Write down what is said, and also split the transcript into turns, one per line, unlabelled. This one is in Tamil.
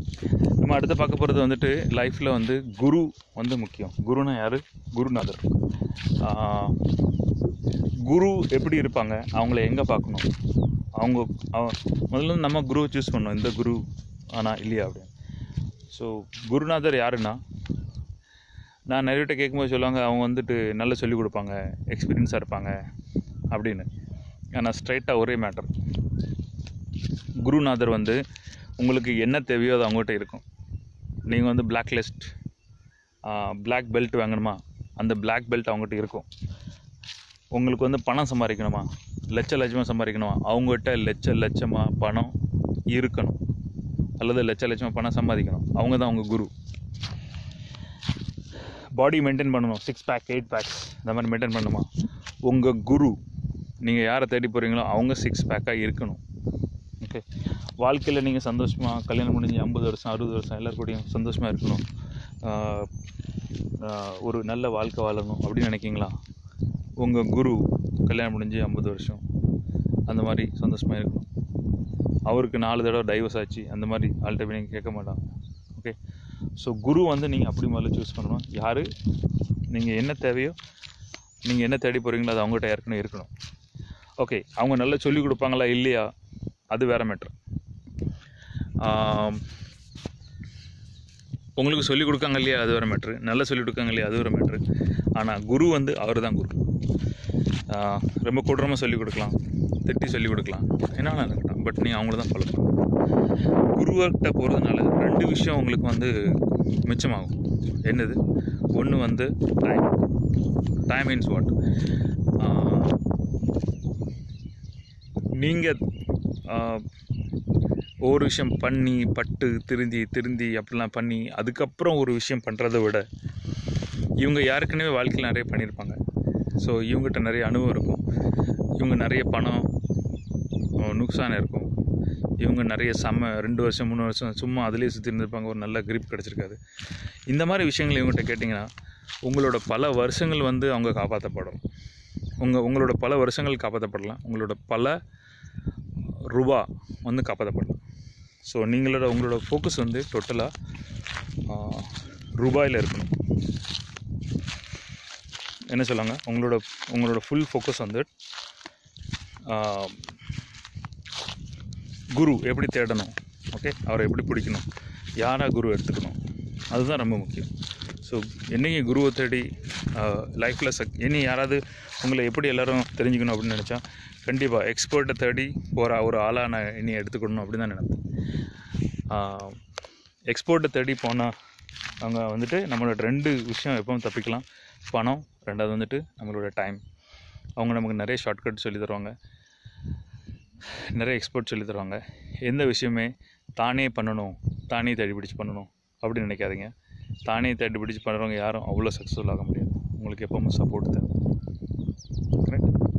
நம்ம அடுத்து பார்க்க போகிறது வந்துட்டு லைஃப்பில் வந்து குரு வந்து முக்கியம் குருனா யார் குருநாதர் ஆஹ், குரு எப்படி இருப்பாங்க அவங்கள எங்கே பார்க்கணும் அவங்க அவ- முதல்ல வந்து நம்ம குருவை சூஸ் பண்ணணும் இந்த குரு ஆனால் இல்லையா அப்படின்னு ஸோ குருநாதர் யாருன்னா நான் நிறைய பேர்ட்ட கேட்கும்போது சொல்லுவாங்க அவங்க வந்துட்டு நல்லா சொல்லிக் கொடுப்பாங்க எக்ஸ்பீரியன்ஸாக இருப்பாங்க அப்படின்னு ஆனால் ஸ்ட்ரைட்டாக ஒரே மேட்டர் குருநாதர் வந்து உங்களுக்கு என்ன தேவையோ அது அவங்ககிட்ட இருக்கும் நீங்கள் வந்து பிளாக் லிஸ்ட் பிளாக் பெல்ட் வாங்கணுமா அந்த பிளாக் பெல்ட் அவங்ககிட்ட இருக்கும் உங்களுக்கு வந்து பணம் சம்பாதிக்கணுமா லட்ச லட்சமாக சம்பாதிக்கணுமா அவங்ககிட்ட லட்ச லட்சமாக பணம் இருக்கணும் அல்லது லட்ச லட்சமாக பணம் சம்பாதிக்கணும் அவங்க தான் உங்கள் குரு பாடி மெயின்டைன் பண்ணணும் சிக்ஸ் பேக் எயிட் பேக்ஸ் இந்த மாதிரி மெயின்டைன் பண்ணணுமா உங்கள் குரு நீங்கள் யாரை தேடி போகிறீங்களோ அவங்க சிக்ஸ் பேக்காக இருக்கணும் ஓகே வாழ்க்கையில் நீங்கள் சந்தோஷமாக கல்யாணம் முடிஞ்சு ஐம்பது வருஷம் அறுபது வருஷம் எல்லார் கூடயும் சந்தோஷமாக இருக்கணும் ஆஹ் ஆஹ் ஒரு நல்ல வாழ்க்கை வாழணும் அப்படின்னு நினைக்கிங்களா உங்கள் குரு கல்யாணம் முடிஞ்சு ஐம்பது வருஷம் அந்த மாதிரி சந்தோஷமாக இருக்கணும் அவருக்கு நாலு தடவை டைவர்ஸ் ஆச்சு அந்த மாதிரி ஆள்கிட்ட போய் நீங்கள் கேட்க மாட்டாங்க ஓகே ஸோ குரு வந்து நீங்கள் அப்படி முதல்ல சூஸ் பண்ணணும் யார் நீங்கள் என்ன தேவையோ நீங்கள் என்ன தேடி போகிறீங்களோ அது அவங்ககிட்ட ஏற்கனவே இருக்கணும் ஓகே அவங்க நல்லா சொல்லிக் கொடுப்பாங்களா இல்லையா அது வேற மேட்ரு உங்களுக்கு சொல்லிக் கொடுக்காங்க இல்லையா அது வேற மேட்ரு நல்லா சொல்லிக் கொடுக்காங்க இல்லையா அது வேற மேட்ரு ஆனால் குரு வந்து அவர் தான் குரு ஆஹ் ரொம்ப கொடூரமாக சொல்லிக் கொடுக்கலாம் திட்டி சொல்லிக் கொடுக்கலாம் என்ன வேணாலும் இருக்கட்டும் பட் நீ அவங்கள தான் ஃபாலோ பண்ணணும் குருவர்கிட்ட போகிறதுனால ரெண்டு விஷயம் உங்களுக்கு வந்து மிச்சமாகும் என்னது ஒன்று வந்து டைம் டைம் மீன்ஸ் வாட் நீங்கள் ஒரு விஷயம் பண்ணி பட்டு திருந்தி திருந்தி அப்படிலாம் பண்ணி அதுக்கப்புறம் ஒரு விஷயம் பண்ணுறதை விட இவங்க யாருக்குனவே வாழ்க்கையில் நிறைய பண்ணியிருப்பாங்க ஸோ இவங்ககிட்ட நிறைய அனுபவம் இருக்கும் இவங்க நிறைய பணம் அஹ், நுக்சான் இருக்கும் இவங்க நிறைய செம்ம ரெண்டு வருஷம் மூணு வருஷம் சும்மா அதிலே சுற்றி இருந்திருப்பாங்க ஒரு நல்ல grip கிடச்சிருக்காது இந்த மாதிரி விஷயங்கள் இவங்ககிட்ட கேட்டிங்கன்னா உங்களோட பல வருஷங்கள் வந்து அவங்க காப்பாற்றப்படும் உங்கள் உங்களோட பல வருஷங்கள் காப்பாற்றப்படலாம் உங்களோட பல ரூபா வந்து காப்பாற்றப்படலாம் ஸோ நீங்களோட உங்களோட ஃபோக்கஸ் வந்து டோட்டலாக ரூபாயில் இருக்கணும் என்ன சொல்லாங்க உங்களோட உங்களோட ஃபுல் ஃபோக்கஸ் வந்து ஆஹ், குரு எப்படி தேடணும் ஓகே அவரை எப்படி பிடிக்கணும் யாராக குரு எடுத்துக்கணும் அதுதான் ரொம்ப முக்கியம் ஸோ என்னைக்கு குருவை தேடி லைஃப்பில் சக் இனி யாராவது உங்களை எப்படி எல்லாரும் தெரிஞ்சுக்கணும் அப்படின்னு நினச்சா கண்டிப்பாக எக்ஸ்பர்ட்டை தேடி போகிற ஒரு ஆளாக நான் இனி எடுத்துக்கணும் அப்படின்னு தான் நினைப்பேன் எக்ஸ்போர்ட்டை தேடி போனால் அவங்க வந்துட்டு நம்மளோட ரெண்டு விஷயம் எப்பவும் தப்பிக்கலாம் பணம் ரெண்டாவது வந்துட்டு நம்மளோட டைம் அவங்க நமக்கு நிறைய ஷார்ட்கட் சொல்லி தருவாங்க நிறைய எக்ஸ்பர்ட் சொல்லி தருவாங்க எந்த விஷயமே தானே பண்ணணும் தானே தேடி பிடிச்சி பண்ணணும் அப்படின்னு நினைக்காதீங்க தானே தேடி பிடிச்சி பண்ணுறவங்க யாரும் அவ்வளோ சக்ஸஸ்ஃபுல் ஆக முடியாது உங்களுக்கு எப்பவும் சப்போர்ட் தேவை கரெக்ட்